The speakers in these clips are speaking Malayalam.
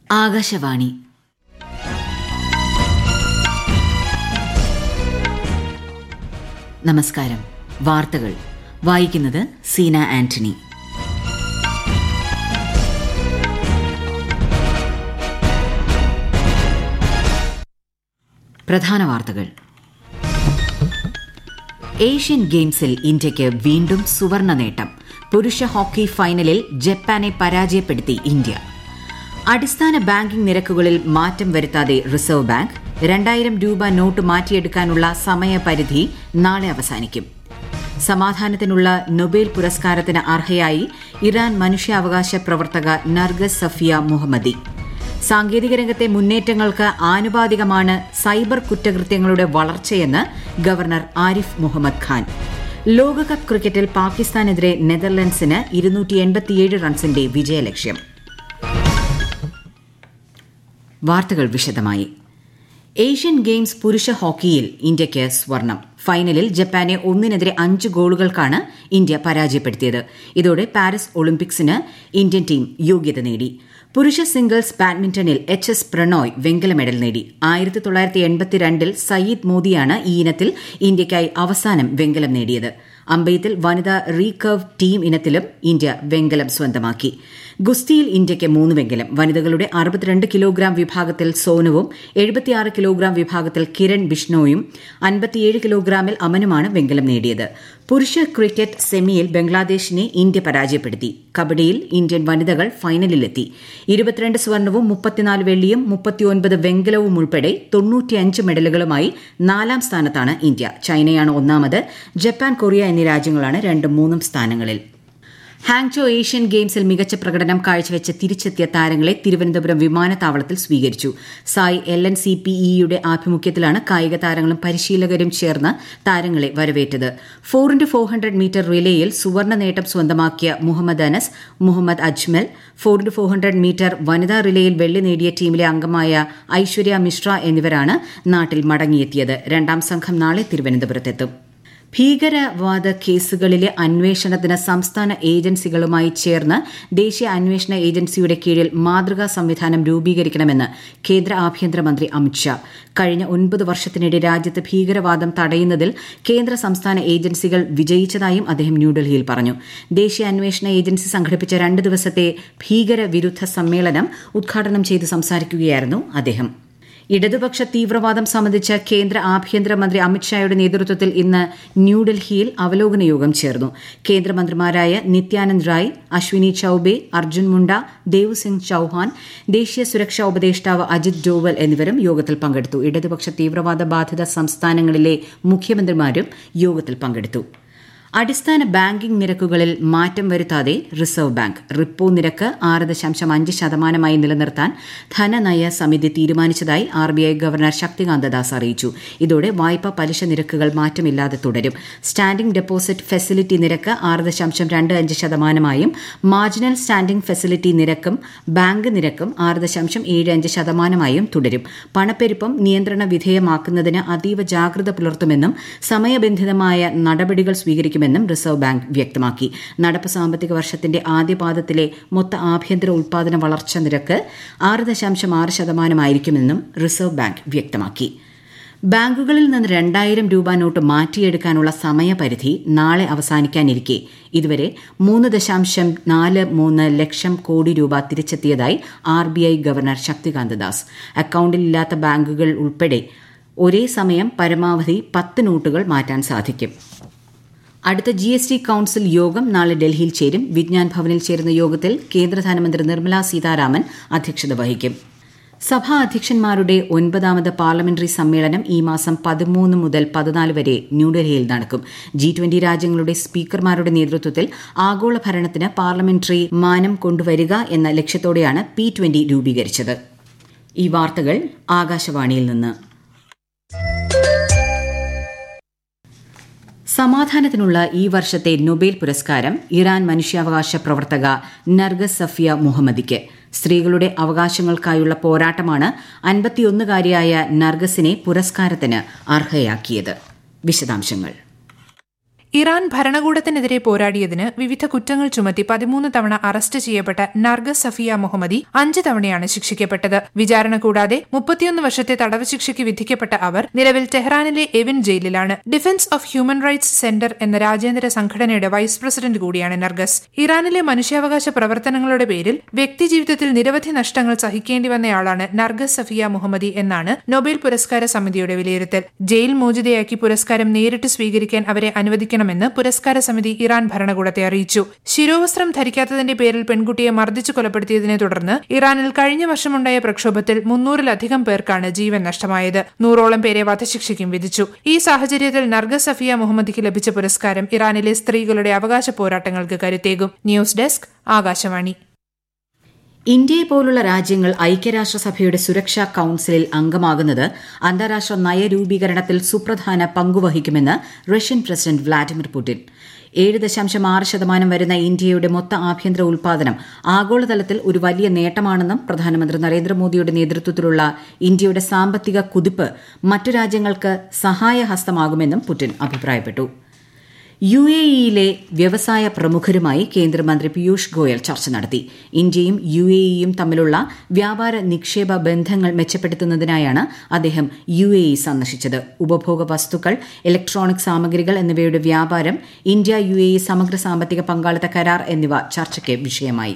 ആകാശവാണി നമസ്കാരം വാർത്തകൾ വായിക്കുന്നത് സീന ആന്റണി പ്രധാന വാർത്തകൾ ഏഷ്യൻ ഗെയിംസിൽ ഇന്ത്യയ്ക്ക് വീണ്ടും സുവർണ നേട്ടം പുരുഷ ഹോക്കി ഫൈനലിൽ ജപ്പാനെ പരാജയപ്പെടുത്തി ഇന്ത്യ അടിസ്ഥാന ബാങ്കിംഗ് നിരക്കുകളിൽ മാറ്റം വരുത്താതെ റിസർവ് ബാങ്ക് രണ്ടായിരം രൂപ നോട്ട് മാറ്റിയെടുക്കാനുള്ള സമയപരിധി നാളെ അവസാനിക്കും സമാധാനത്തിനുള്ള നൊബേൽ പുരസ്കാരത്തിന് അർഹയായി ഇറാൻ മനുഷ്യാവകാശ പ്രവർത്തക നർഗസ് സഫിയ മുഹമ്മദി സാങ്കേതിക രംഗത്തെ മുന്നേറ്റങ്ങൾക്ക് ആനുപാതികമാണ് സൈബർ കുറ്റകൃത്യങ്ങളുടെ വളർച്ചയെന്ന് ഗവർണർ ആരിഫ് മുഹമ്മദ് ഖാൻ ലോകകപ്പ് ക്രിക്കറ്റിൽ പാകിസ്ഥാനെതിരെ നെതർലൻഡ്സിന് ഇരുന്നൂറ്റി റൺസിന്റെ വിജയലക്ഷ്യം വാർത്തകൾ വിശദമായി ഏഷ്യൻ ഗെയിംസ് പുരുഷ ഹോക്കിയിൽ ഇന്ത്യയ്ക്ക് സ്വർണം ഫൈനലിൽ ജപ്പാനെ ഒന്നിനെതിരെ അഞ്ച് ഗോളുകൾക്കാണ് ഇന്ത്യ പരാജയപ്പെടുത്തിയത് ഇതോടെ പാരീസ് ഒളിമ്പിക്സിന് ഇന്ത്യൻ ടീം യോഗ്യത നേടി പുരുഷ സിംഗിൾസ് ബാഡ്മിന്റണിൽ എച്ച് എസ് പ്രണോയ് വെങ്കല മെഡൽ നേടി ആയിരത്തി തൊള്ളായിരത്തി എൺപത്തിരണ്ടിൽ സയ്യിദ് മോദിയാണ് ഈ ഇനത്തിൽ ഇന്ത്യയ്ക്കായി അവസാനം വെങ്കലം നേടിയത് അമ്പെയ്ത്തിൽ വനിതാ റീകർവ് ടീം ഇനത്തിലും ഇന്ത്യ വെങ്കലം സ്വന്തമാക്കി ഗുസ്തിയിൽ ഇന്ത്യയ്ക്ക് മൂന്ന് വെങ്കലം വനിതകളുടെ അറുപത്തിരണ്ട് കിലോഗ്രാം വിഭാഗത്തിൽ സോനുവും എഴുപത്തിയാറ് കിലോഗ്രാം വിഭാഗത്തിൽ കിരൺ ബിഷ്ണോയും അൻപത്തിയേഴ് കിലോഗ്രാമിൽ അമനുമാണ് വെങ്കലം നേടിയത് പുരുഷ ക്രിക്കറ്റ് സെമിയിൽ ബംഗ്ലാദേശിനെ ഇന്ത്യ പരാജയപ്പെടുത്തി കബഡിയിൽ ഇന്ത്യൻ വനിതകൾ ഫൈനലിലെത്തി ഇരുപത്തിരണ്ട് സ്വർണവും മുപ്പത്തിനാല് വെള്ളിയും മുപ്പത്തിയൊൻപത് വെങ്കലവും ഉൾപ്പെടെ തൊണ്ണൂറ്റിയഞ്ച് മെഡലുകളുമായി നാലാം സ്ഥാനത്താണ് ഇന്ത്യ ചൈനയാണ് ഒന്നാമത് ജപ്പാൻ കൊറിയ എന്നീ രാജ്യങ്ങളാണ് രണ്ടും മൂന്നും സ്ഥാനങ്ങളിൽ ഹാങ്ചോ ഏഷ്യൻ ഗെയിംസിൽ മികച്ച പ്രകടനം കാഴ്ചവെച്ച് തിരിച്ചെത്തിയ താരങ്ങളെ തിരുവനന്തപുരം വിമാനത്താവളത്തിൽ സ്വീകരിച്ചു SAI L N C P ഇയുടെ ആഭിമുഖ്യത്തിലാണ് കായിക താരങ്ങളും പരിശീലകരും ചേർന്ന് താരങ്ങളെ വരവേറ്റത് four into four hundred metre റിലേയിൽ സുവർണ നേട്ടം സ്വന്തമാക്കിയ Muhammed Anas Muhammed Ajmal four into four hundred metre വനിതാ റിലേയിൽ വെള്ളി നേടിയ ടീമിലെ അംഗമായ ഐശ്വര്യ മിശ്ര എന്നിവരാണ് നാട്ടിൽ മടങ്ങിയെത്തിയത് രണ്ടാം സംഘം നാളെ തിരുവനന്തപുരത്തെത്തും ഭീകരവാദ കേസുകളിലെ അന്വേഷണത്തിന് സംസ്ഥാന ഏജൻസികളുമായി ചേർന്ന് ദേശീയ അന്വേഷണ ഏജൻസിയുടെ കീഴിൽ മാതൃകാ സംവിധാനം രൂപീകരിക്കണമെന്ന് കേന്ദ്ര ആഭ്യന്തരമന്ത്രി അമിത്ഷാ കഴിഞ്ഞ ഒൻപത് വർഷത്തിനിടെ രാജ്യത്ത് ഭീകരവാദം തടയുന്നതിൽ കേന്ദ്ര സംസ്ഥാന ഏജൻസികൾ വിജയിച്ചതായും അദ്ദേഹം ന്യൂഡൽഹിയിൽ പറഞ്ഞു ദേശീയ അന്വേഷണ ഏജൻസി സംഘടിപ്പിച്ച രണ്ട് ദിവസത്തെ ഭീകരവിരുദ്ധ സമ്മേളനം ഉദ്ഘാടനം ചെയ്ത് സംസാരിക്കുകയായിരുന്നു അദ്ദേഹം ഇടതുപക്ഷ തീവ്രവാദം സംബന്ധിച്ച് കേന്ദ്ര ആഭ്യന്തരമന്ത്രി അമിത്ഷായുടെ നേതൃത്വത്തിൽ ഇന്ന് ന്യൂഡൽഹിയിൽ അവലോകന യോഗം ചേർന്നു കേന്ദ്രമന്ത്രിമാരായ നിത്യാനന്ദ് റായ് അശ്വിനി ചൌബെ അർജുൻ മുണ്ട ദേവ് സിംഗ് ചൌഹാൻ ദേശീയ സുരക്ഷാ ഉപദേഷ്ടാവ് അജിത് ഡോവൽ എന്നിവരും യോഗത്തിൽ പങ്കെടുത്തു ഇടതുപക്ഷ തീവ്രവാദ ബാധിത സംസ്ഥാനങ്ങളിലെ മുഖ്യമന്ത്രിമാരും യോഗത്തിൽ പങ്കെടുത്തു അടിസ്ഥാന ബാങ്കിംഗ് നിരക്കുകളിൽ മാറ്റം വരുത്താതെ റിസർവ് ബാങ്ക് റിപ്പോ നിരക്ക് ആറ് ദശാംശം അഞ്ച് ശതമാനമായി നിലനിർത്താൻ ധനനയ സമിതി തീരുമാനിച്ചതായി R B I governor Shaktikanta Das അറിയിച്ചു ഇതോടെ വായ്പാ പലിശ നിരക്കുകൾ മാറ്റമില്ലാതെ തുടരും സ്റ്റാൻഡിംഗ് ഡെപ്പോസിറ്റ് ഫെസിലിറ്റി നിരക്ക് ആറ് ദശാംശം രണ്ട് അഞ്ച് ശതമാനമായും മാർജിനൽ സ്റ്റാൻഡിംഗ് ഫെസിലിറ്റി നിരക്കും ബാങ്ക് നിരക്കും ആറ് ദശാംശം ഏഴ് അഞ്ച് ശതമാനമായും തുടരും പണപ്പെരുപ്പം നിയന്ത്രണ വിധേയമാക്കുന്നതിന് അതീവ ജാഗ്രത പുലർത്തുമെന്നും സമയബന്ധിതമായ നടപടികൾ സ്വീകരിക്കുമെന്നും റിസർവ് ബാങ്ക് വ്യക്തമാക്കി നടപ്പ് സാമ്പത്തിക വർഷത്തിന്റെ ആദ്യപാദത്തിലെ മൊത്ത ആഭ്യന്തര ഉൽപാദന വളർച്ചാ നിരക്ക് ആറ് ദശാംശം ആറ് ശതമാനമായിരിക്കുമെന്നും റിസർവ് ബാങ്ക് വ്യക്തമാക്കി ബാങ്കുകളിൽ നിന്ന് രണ്ടായിരം രൂപ നോട്ട് മാറ്റിയെടുക്കാനുള്ള സമയപരിധി നാളെ അവസാനിക്കാനിരിക്കെ ഇതുവരെ മൂന്ന് ദശാംശം നാല് മൂന്ന് ലക്ഷം കോടി രൂപ തിരിച്ചെത്തിയതായി R B I governor Shaktikanta Das അക്കൌണ്ടിലില്ലാത്ത ബാങ്കുകൾ ഉൾപ്പെടെ ഒരേ സമയം പരമാവധി പത്ത് നോട്ടുകൾ മാറ്റാൻ സാധിക്കും അടുത്ത ജി എസ് ടി കൌൺസിൽ യോഗം നാളെ ഡൽഹിയിൽ ചേരും വിജ്ഞാൻ ഭവനിൽ ചേരുന്ന യോഗത്തിൽ കേന്ദ്ര ധനമന്ത്രി നിർമ്മല സീതാരാമൻ അധ്യക്ഷത വഹിക്കും സഭാ അധ്യക്ഷന്മാരുടെ ഒൻപതാമത് പാർലമെന്ററി സമ്മേളനം ഈ മാസം പതിമൂന്ന് മുതൽ പതിനാല് വരെ ന്യൂഡൽഹിയിൽ നടക്കും ജി ട്വന്റി രാജ്യങ്ങളുടെ സ്പീക്കർമാരുടെ നേതൃത്വത്തിൽ ആഗോള ഭരണത്തിന് പാർലമെന്ററി മാനം കൊണ്ടുവരിക എന്ന ലക്ഷ്യത്തോടെയാണ് പി ട്വന്റി രൂപീകരിച്ചത് ഈ വാർത്തകൾ ആകാശവാണിയിൽ നിന്ന് സമാധാനത്തിനുള്ള ഈ വർഷത്തെ നൊബേൽ പുരസ്കാരം ഇറാൻ മനുഷ്യാവകാശ പ്രവർത്തക നർഗസ് സഫിയ മുഹമ്മദിക്ക് സ്ത്രീകളുടെ അവകാശങ്ങൾക്കായുള്ള പോരാട്ടമാണ് അൻപത്തിയൊന്നുകാരിയായ നർഗസിനെ പുരസ്കാരത്തിന് അർഹയാക്കിയത് വിശദാംശങ്ങൾ ഇറാൻ ഭരണകൂടത്തിനെതിരെ പോരാടിയതിന് വിവിധ കുറ്റങ്ങൾ ചുമത്തി പതിമൂന്ന് തവണ അറസ്റ്റ് ചെയ്യപ്പെട്ട നർഗസ് സഫിയ മുഹമ്മദി അഞ്ച് തവണയാണ് ശിക്ഷിക്കപ്പെട്ടത് വിചാരണ കൂടാതെ മുപ്പത്തിയൊന്ന് വർഷത്തെ തടവ് ശിക്ഷയ്ക്ക് വിധിക്കപ്പെട്ട അവർ നിലവിൽ ടെഹ്റാനിലെ എവിൻ ജയിലിലാണ് defence of human rights centre എന്ന രാജ്യാന്തര സംഘടനയുടെ വൈസ് പ്രസിഡന്റ് കൂടിയാണ് നർഗസ് ഇറാനിലെ മനുഷ്യാവകാശ പ്രവർത്തനങ്ങളുടെ പേരിൽ വ്യക്തിജീവിതത്തിൽ നിരവധി നഷ്ടങ്ങൾ സഹിക്കേണ്ടി വന്നയാളാണ് നർഗസ് സഫിയ മുഹമ്മദി എന്നാണ് നൊബേൽ പുരസ്കാര സമിതിയുടെ വിലയിരുത്തൽ ജയിൽ മോചിതയാക്കി പുരസ്കാരം നേരിട്ട് സ്വീകരിക്കാൻ അവരെ അനുവദിക്കണം ചെയ്യണമെന്ന് പുരസ്കാര സമിതി ഇറാൻ ഭരണകൂടത്തെ അറിയിച്ചു ശിരോവസ്ത്രം ധരിക്കാത്തതിന്റെ പേരിൽ പെൺകുട്ടിയെ മർദ്ദിച്ചു കൊലപ്പെടുത്തിയതിനെ തുടർന്ന് ഇറാനിൽ കഴിഞ്ഞ വർഷമുണ്ടായ പ്രക്ഷോഭത്തിൽ മുന്നൂറിലധികം പേർക്കാണ് ജീവൻ നഷ്ടമായത് നൂറോളം പേരെ വധശിക്ഷയ്ക്കും വിധിച്ചു ഈ സാഹചര്യത്തിൽ നർഗസ് സഫിയ മുഹമ്മദിക്ക് ലഭിച്ച പുരസ്കാരം ഇറാനിലെ സ്ത്രീകളുടെ അവകാശ പോരാട്ടങ്ങൾക്ക് കരുത്തേകും ന്യൂസ് ഡെസ്ക് ആകാശവാണി ഇന്ത്യയെ പോലുള്ള രാജ്യങ്ങൾ ഐക്യരാഷ്ട്രസഭയുടെ സുരക്ഷാ കൌൺസിലിൽ അംഗമാകുന്നത് അന്താരാഷ്ട്ര നയരൂപീകരണത്തിൽ സുപ്രധാന പങ്കുവഹിക്കുമെന്ന് റഷ്യൻ പ്രസിഡന്റ് വ്ളാഡിമിർ പുടിൻ ഏഴ് ദശാംശം ആറ് ശതമാനം വരുന്ന ഇന്ത്യയുടെ മൊത്ത ആഭ്യന്തര ഉൽപാദനം ആഗോളതലത്തിൽ ഒരു വലിയ നേട്ടമാണെന്നും പ്രധാനമന്ത്രി നരേന്ദ്രമോദിയുടെ നേതൃത്വത്തിലുള്ള ഇന്ത്യയുടെ സാമ്പത്തിക കുതിപ്പ് മറ്റു രാജ്യങ്ങൾക്ക് സഹായഹസ്തമാകുമെന്നും പുടിൻ അഭിപ്രായപ്പെട്ടു യു എ ഇയിലെ വ്യവസായ പ്രമുഖരുമായി കേന്ദ്രമന്ത്രി പീയൂഷ് ഗോയൽ ചർച്ച നടത്തി ഇന്ത്യയും യു എ ഇയും തമ്മിലുള്ള വ്യാപാര നിക്ഷേപ ബന്ധങ്ങൾ മെച്ചപ്പെടുത്തുന്നതിനായാണ് അദ്ദേഹം യു എ ഇ സന്ദർശിച്ചത് ഉപഭോഗ വസ്തുക്കൾ ഇലക്ട്രോണിക് സാമഗ്രികൾ എന്നിവയുടെ വ്യാപാരം ഇന്ത്യ യു എ ഇ സമഗ്ര സാമ്പത്തിക പങ്കാളിത്ത കരാർ എന്നിവ ചർച്ചയ്ക്ക് വിഷയമായി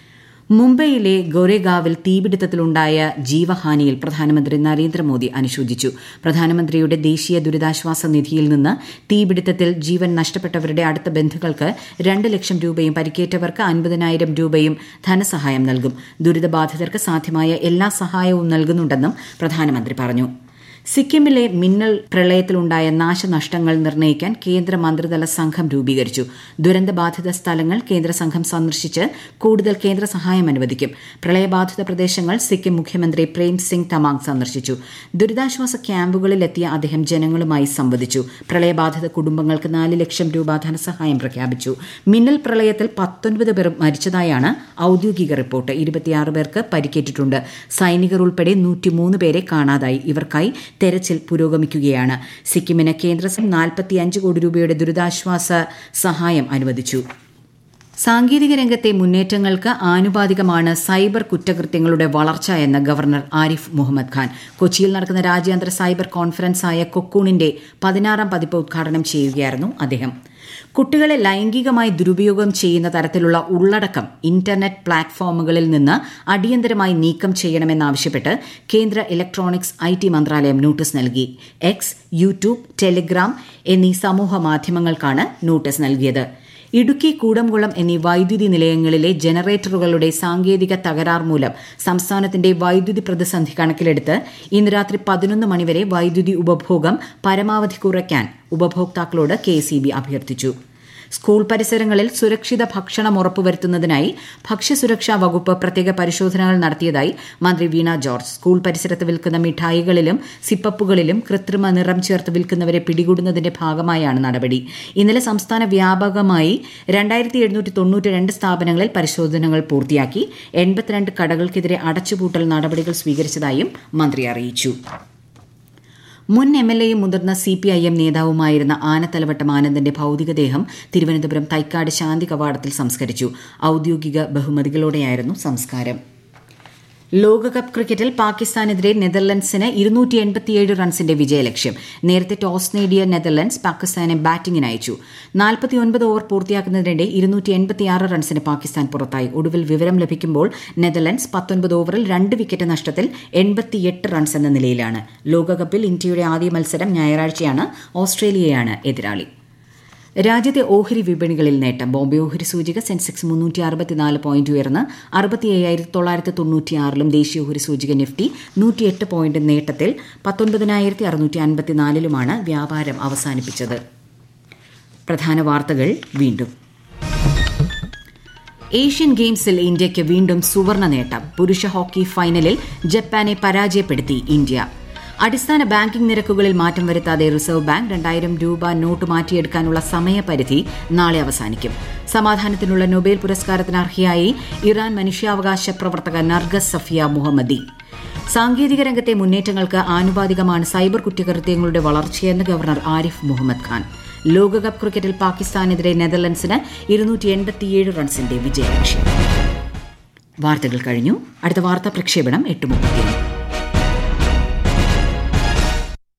മുംബൈയിലെ ഗോരേഗാവിൽ തീപിടുത്തത്തിലുണ്ടായ ജീവഹാനിയിൽ പ്രധാനമന്ത്രി നരേന്ദ്രമോദി അനുശോചിച്ചു പ്രധാനമന്ത്രിയുടെ ദേശീയ ദുരിതാശ്വാസ നിധിയിൽ നിന്ന് തീപിടുത്തത്തിൽ ജീവൻ നഷ്ടപ്പെട്ടവരുടെ അടുത്ത ബന്ധുക്കൾക്ക് രണ്ട് ലക്ഷം രൂപയും പരിക്കേറ്റവർക്ക് അൻപതിനായിരം രൂപയും ധനസഹായം നൽകും ദുരിതബാധിതർക്ക് സാധ്യമായ എല്ലാ സഹായവും നൽകുന്നുണ്ടെന്നും പ്രധാനമന്ത്രി പറഞ്ഞു സിക്കിമിലെ മിന്നൽ പ്രളയത്തിലുണ്ടായ നാശനഷ്ടങ്ങൾ നിർണ്ണയിക്കാൻ കേന്ദ്ര മന്ത്രിതല സംഘം രൂപീകരിച്ചു ദുരന്തബാധിത സ്ഥലങ്ങൾ കേന്ദ്ര സംഘം സന്ദർശിച്ച് കൂടുതൽ കേന്ദ്ര സഹായം അനുവദിക്കും പ്രളയബാധിത പ്രദേശങ്ങൾ സിക്കിം മുഖ്യമന്ത്രി പ്രേം സിംഗ് തമാങ് സന്ദർശിച്ചു ദുരിതാശ്വാസ ക്യാമ്പുകളിലെത്തിയ അദ്ദേഹം ജനങ്ങളുമായി സംവദിച്ചു പ്രളയബാധിത കുടുംബങ്ങൾക്ക് നാല് ലക്ഷം രൂപ ധനസഹായം പ്രഖ്യാപിച്ചു മിന്നൽ പ്രളയത്തിൽ പത്തൊൻപത് പേർ മരിച്ചതായാണ് ഔദ്യോഗിക റിപ്പോർട്ട് ഇരുപത്തിയാറ് പേർക്ക് പരിക്കേറ്റിട്ടുണ്ട് സൈനികർ ഉൾപ്പെടെ നൂറ്റിമൂന്ന് പേരെ കാണാതായി ഇവർക്കായി തെരച്ചിൽ പുരോഗമിക്കുകയാണ് സിക്കിമിന് കേന്ദ്രം നാൽപ്പത്തിയഞ്ച് കോടി രൂപയുടെ ദുരിതാശ്വാസ സഹായം അനുവദിച്ചു സാങ്കേതിക രംഗത്തെ മുന്നേറ്റങ്ങൾക്ക് ആനുപാതികമാണ് സൈബർ കുറ്റകൃത്യങ്ങളുടെ വളർച്ച എന്ന് ഗവർണർ ആരിഫ് മുഹമ്മദ് ഖാൻ കൊച്ചിയിൽ നടക്കുന്ന രാജ്യാന്തര സൈബർ കോൺഫറൻസായ കൊക്കൂണിന്റെ പതിനാറാം പതിപ്പ് ഉദ്ഘാടനം ചെയ്യുകയായിരുന്നു അദ്ദേഹം കുട്ടികളെ ലൈംഗികമായി ദുരുപയോഗം ചെയ്യുന്ന തരത്തിലുള്ള ഉള്ളടക്കം ഇന്റർനെറ്റ് പ്ലാറ്റ്ഫോമുകളിൽ നിന്ന് അടിയന്തരമായി നീക്കം ചെയ്യണമെന്നാവശ്യപ്പെട്ട് കേന്ദ്ര ഇലക്ട്രോണിക്സ് ഐ ടി മന്ത്രാലയം നോട്ടീസ് നൽകി എക്സ് യൂട്യൂബ് ടെലിഗ്രാം എന്നീ സമൂഹ മാധ്യമങ്ങൾക്കാണ് നോട്ടീസ് നൽകിയത് ഇടുക്കി കൂടംകുളം എന്നീ വൈദ്യുതി നിലയങ്ങളിലെ ജനറേറ്ററുകളുടെ സാങ്കേതിക തകരാർ മൂലം സംസ്ഥാനത്തിന്റെ വൈദ്യുതി പ്രതിസന്ധി കണക്കിലെടുത്ത് ഇന്ന് രാത്രി പതിനൊന്ന് മണിവരെ വൈദ്യുതി ഉപഭോഗം പരമാവധി കുറയ്ക്കാൻ ഉപഭോക്താക്കളോട് കെ അഭ്യർത്ഥിച്ചു സ്കൂൾ പരിസരങ്ങളിൽ സുരക്ഷിത ഭക്ഷണം ഉറപ്പുവരുത്തുന്നതിനായി ഭക്ഷ്യസുരക്ഷാ വകുപ്പ് പ്രത്യേക പരിശോധനകൾ നടത്തിയതായി മന്ത്രി വീണ ജോർജ് സ്കൂൾ പരിസരത്ത് വിൽക്കുന്ന മിഠായികളിലും സിപ്പപ്പുകളിലും കൃത്രിമ നിറം ചേർത്ത് വിൽക്കുന്നവരെ പിടികൂടുന്നതിന്റെ ഭാഗമായാണ് നടപടി ഇന്നലെ സംസ്ഥാന വ്യാപകമായി രണ്ടായിരത്തി എഴുന്നൂറ്റി തൊണ്ണൂറ്റി രണ്ട് സ്ഥാപനങ്ങളിൽ പരിശോധനകൾ പൂർത്തിയാക്കി എൺപത്തിരണ്ട് കടകൾക്കെതിരെ അടച്ചുപൂട്ടൽ നടപടികൾ സ്വീകരിച്ചതായും മന്ത്രി അറിയിച്ചു മുൻ എം എൽ എയും മുതിർന്ന സി പി ഐ എം നേതാവുമായിരുന്ന ആനത്തലവട്ടം ആനന്ദന്റെ ഭൌതികദേഹം തിരുവനന്തപുരം തൈക്കാട് ശാന്തി കവാടത്തിൽ സംസ്കരിച്ചു ഔദ്യോഗിക ബഹുമതികളോടെയായിരുന്നു സംസ്കാരം ലോകകപ്പ് ക്രിക്കറ്റിൽ പാകിസ്ഥാനെതിരെ നെതർലൻഡ്സിന് ഇരുന്നൂറ്റി എൺപത്തിയേഴ് റൺസിന്റെ വിജയലക്ഷ്യം നേരത്തെ ടോസ് നേടിയ നെതർലൻഡ്സ് പാകിസ്ഥാനെ ബാറ്റിംഗിന് അയച്ചു നാൽപ്പത്തിയൊൻപത് ഓവർ പൂർത്തിയാക്കുന്നതിനിടെ ഇരുന്നൂറ്റി എൺപത്തിയാറ് റൺസിന് പാകിസ്ഥാൻ പുറത്തായി ഒടുവിൽ വിവരം ലഭിക്കുമ്പോൾ നെതർലൻഡ്സ് പത്തൊൻപത് ഓവറിൽ രണ്ട് വിക്കറ്റ് നഷ്ടത്തിൽ എൺപത്തിയെട്ട് റൺസ് എന്ന നിലയിലാണ് ലോകകപ്പിൽ ഇന്ത്യയുടെ ആദ്യ മത്സരം ഞായറാഴ്ചയാണ് ഓസ്ട്രേലിയയാണ് എതിരാളി രാജ്യത്തെ ഓഹരി വിപണികളിൽ നേട്ടം ബോംബെ ഓഹരി സൂചിക സെൻസെക്സ് മുന്നൂറ്റി അറുപത്തിനാല് പോയിന്റ് ഉയർന്ന് അറുപത്തി അയ്യായിരത്തി തൊള്ളായിരത്തി തൊണ്ണൂറ്റിയാറിലും ദേശീയ ഓഹരി സൂചിക നിഫ്റ്റി നൂറ്റിയെട്ട് പോയിന്റ് നേട്ടത്തിൽ പത്തൊൻപതിനായിരത്തി അറുന്നൂറ്റി അൻപത്തിനാലിലുമാണ് വ്യാപാരം അവസാനിപ്പിച്ചത് പ്രധാന വാർത്തകൾ വീണ്ടും ഏഷ്യൻ ഗെയിംസിൽ ഇന്ത്യയ്ക്ക് വീണ്ടും സുവർണ നേട്ടം പുരുഷ ഹോക്കി ഫൈനലിൽ ജപ്പാനെ പരാജയപ്പെടുത്തി ഇന്ത്യ അടിസ്ഥാന ബാങ്കിംഗ് നിരക്കുകളിൽ മാറ്റം വരുത്താതെ റിസർവ് ബാങ്ക് രണ്ടായിരം രൂപ നോട്ട് മാറ്റിയെടുക്കാനുള്ള സമയപരിധി നാളെ അവസാനിക്കും സമാധാനത്തിനുള്ള നൊബേൽ പുരസ്കാരത്തിന് അർഹയായി ഇറാൻ മനുഷ്യാവകാശ പ്രവർത്തക നർഗസ് സഫിയ മുഹമ്മദി സാങ്കേതിക രംഗത്തെ മുന്നേറ്റങ്ങൾക്ക് ആനുപാതികമാണ് സൈബർ കുറ്റകൃത്യങ്ങളുടെ വളർച്ചയെന്ന് ഗവർണർ ആരിഫ് മുഹമ്മദ് ഖാൻ ലോകകപ്പ് ക്രിക്കറ്റിൽ പാകിസ്ഥാനെതിരെ നെതർലൻഡ്സിന് ഇരുന്നൂറ്റി എൺപത്തിയേഴ് റൺസിന്റെ വിജയലക്ഷ്യം വാർത്തകൾ കഴിഞ്ഞു അടുത്ത വാർത്താ പ്രക്ഷേപണം എട്ട് മുപ്പത്തിയേഴ്